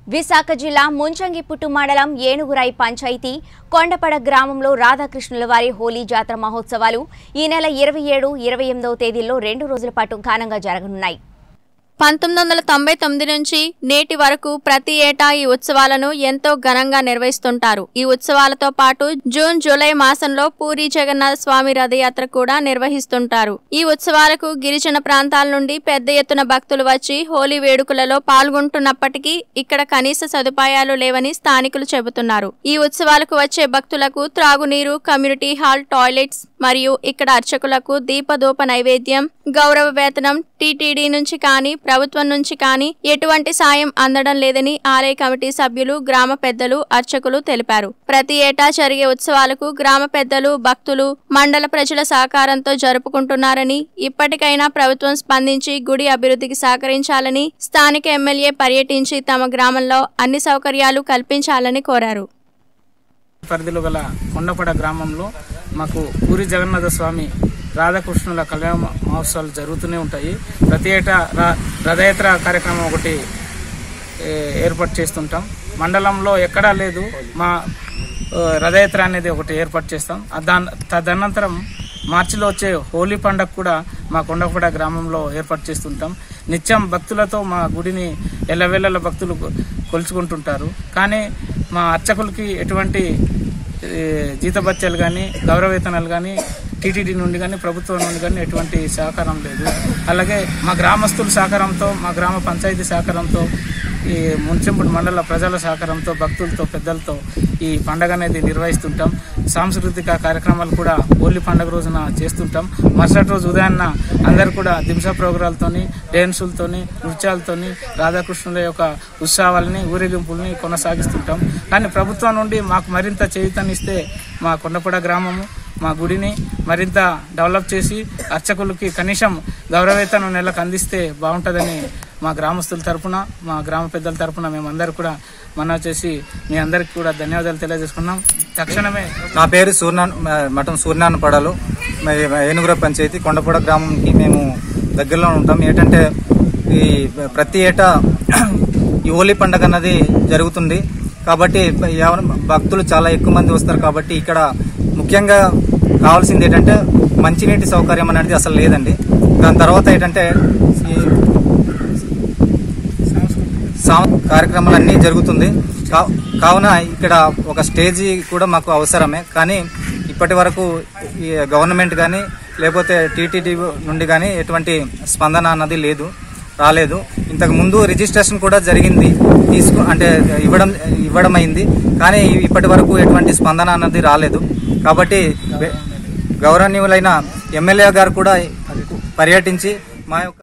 విశాఖ జిల్లా ముంచంగిపుట్టు మండలం ఏనుగురాయి పంచాయతీ కొండపడ గ్రామంలో రాధాకృష్ణుల వారి హోలీ జాతర మహోత్సవాలు ఈ నెల ఇరవై ఏడు ఇరవై ఎనిమిదవ తేదీల్లో రెండు రోజుల పాటు ఘనంగా జరగనున్నాయి పంతొమ్మిది వందల తొంభై తొమ్మిది నుంచి నేటి వరకు ప్రతి ఏటా ఈ ఉత్సవాలను ఎంతో ఘనంగా నిర్వహిస్తుంటారు ఈ ఉత్సవాలతో పాటు జూన్ జూలై మాసంలో పూరి జగన్నాథ స్వామి రథయాత్ర కూడా నిర్వహిస్తుంటారు ఈ ఉత్సవాలకు గిరిజన ప్రాంతాల నుండి పెద్ద ఎత్తున భక్తులు వచ్చి హోలీ వేడుకలలో పాల్గొంటున్నప్పటికీ ఇక్కడ కనీస సదుపాయాలు లేవని స్థానికులు చెబుతున్నారు ఈ ఉత్సవాలకు వచ్చే భక్తులకు త్రాగునీరు కమ్యూనిటీ హాల్ టాయిలెట్స్ మరియు ఇక్కడ అర్చకులకు దీపదూప నైవేద్యం గౌరవ వేతనం టీటీడీ నుంచి కానీ ప్రభుత్వం నుంచి కానీ ఎటువంటి సాయం అందడం లేదని ఆలయ కమిటీ సభ్యులు గ్రామ పెద్దలు అర్చకులు తెలిపారు ప్రతి ఏటా జరిగే ఉత్సవాలకు గ్రామ పెద్దలు భక్తులు మండల ప్రజల సహకారంతో జరుపుకుంటున్నారని ఇప్పటికైనా ప్రభుత్వం స్పందించి గుడి అభివృద్ధికి సహకరించాలని స్థానిక ఎమ్మెల్యే పర్యటించి తమ గ్రామంలో అన్ని సౌకర్యాలు కల్పించాలని కోరారు పరిధిలో గల కొండపడ గ్రామంలో మాకు పూరి జగన్నాథ స్వామి రాధాకృష్ణుల కళ్యాణ మహోత్సవాలు జరుగుతూనే ఉంటాయి ప్రతి ఏటా ర- రథయాత్ర కార్యక్రమం ఒకటి ఏ, ఏర్పాటు చేస్తుంటాం మండలంలో ఎక్కడా లేదు మా ఆ, రథయాత్ర అనేది ఒకటి ఏర్పాటు చేస్తాం ఆ దాని తదనంతరం మార్చిలో వచ్చే హోలీ పండగ కూడా మా కొండపడ గ్రామంలో ఏర్పాటు చేస్తుంటాం నిత్యం భక్తులతో మా గుడిని ఎల్లవేళల భక్తులు కొలుచుకుంటుంటారు కానీ మా అర్చకులకి ఎటువంటి ఏ, జీతభత్యాలు కానీ గౌరవేతనాలు కానీ టీటీడీ నుండి కానీ ప్రభుత్వం నుండి కానీ ఎటువంటి సహకారం లేదు అలాగే మా గ్రామస్తుల సహకారంతో మా గ్రామ పంచాయతీ సహకారంతో ఈ మున్సింపుడు మండల ప్రజల సహకారంతో భక్తులతో పెద్దలతో ఈ పండగ అనేది నిర్వహిస్తుంటాం సాంస్కృతిక కార్యక్రమాలు కూడా హోలీ పండగ రోజున చేస్తుంటాం మరుసటి రోజు ఉదయాన్న అందరు కూడా దింస ప్రోగ్రాలతోని డ్యాన్సులతోని నృత్యాలతోని రాధాకృష్ణుల యొక్క ఉత్సవాలని ఊరేగింపుల్ని కొనసాగిస్తుంటాం కానీ ప్రభుత్వం నుండి మాకు మరింత చేయుతనిస్తే మా కొండపడ గ్రామము మా గుడిని మరింత డెవలప్ చేసి అర్చకులకి కనీసం గౌరవేతనం నెలకు అందిస్తే బాగుంటుందని మా గ్రామస్తుల తరపున మా గ్రామ పెద్దల తరపున మేమందరూ కూడా మనవి చేసి మీ అందరికి కూడా ధన్యవాదాలు తెలియజేసుకున్నాం తక్షణమే నా పేరు సూర్యనాన్ మఠం సూర్యనారాయణ పడాలు మరి ఏనుగుర పంచాయతీ కొండపూడ గ్రామంకి మేము దగ్గరలో ఉంటాం ఏంటంటే ఈ ప్రతి ఏటా ఈ హోలీ పండగ అన్నది జరుగుతుంది కాబట్టి ఎవరు భక్తులు చాలా ఎక్కువ మంది వస్తారు కాబట్టి ఇక్కడ ముఖ్యంగా కావాల్సింది ఏంటంటే మంచినీటి సౌకర్యం అనేది అసలు లేదండి దాని తర్వాత ఏంటంటే ఈ సాం- కార్యక్రమాలు అన్నీ జరుగుతుంది కా- కావున ఇక్కడ ఒక స్టేజీ కూడా మాకు అవసరమే కానీ ఇప్పటి వరకు ఈ గవర్నమెంట్ కానీ లేకపోతే టీటీడీ నుండి కానీ ఎటువంటి స్పందన అన్నది లేదు రాలేదు ఇంతకు ముందు రిజిస్ట్రేషన్ కూడా జరిగింది తీసుకు అంటే ఇవ్వడం ఇవ్వడం అయింది కానీ ఇప్పటి వరకు ఎటువంటి స్పందన అన్నది రాలేదు కాబట్టి గౌరవనీయులైన ఎమ్మెల్యే గారు కూడా పర్యటించి మా యొక్క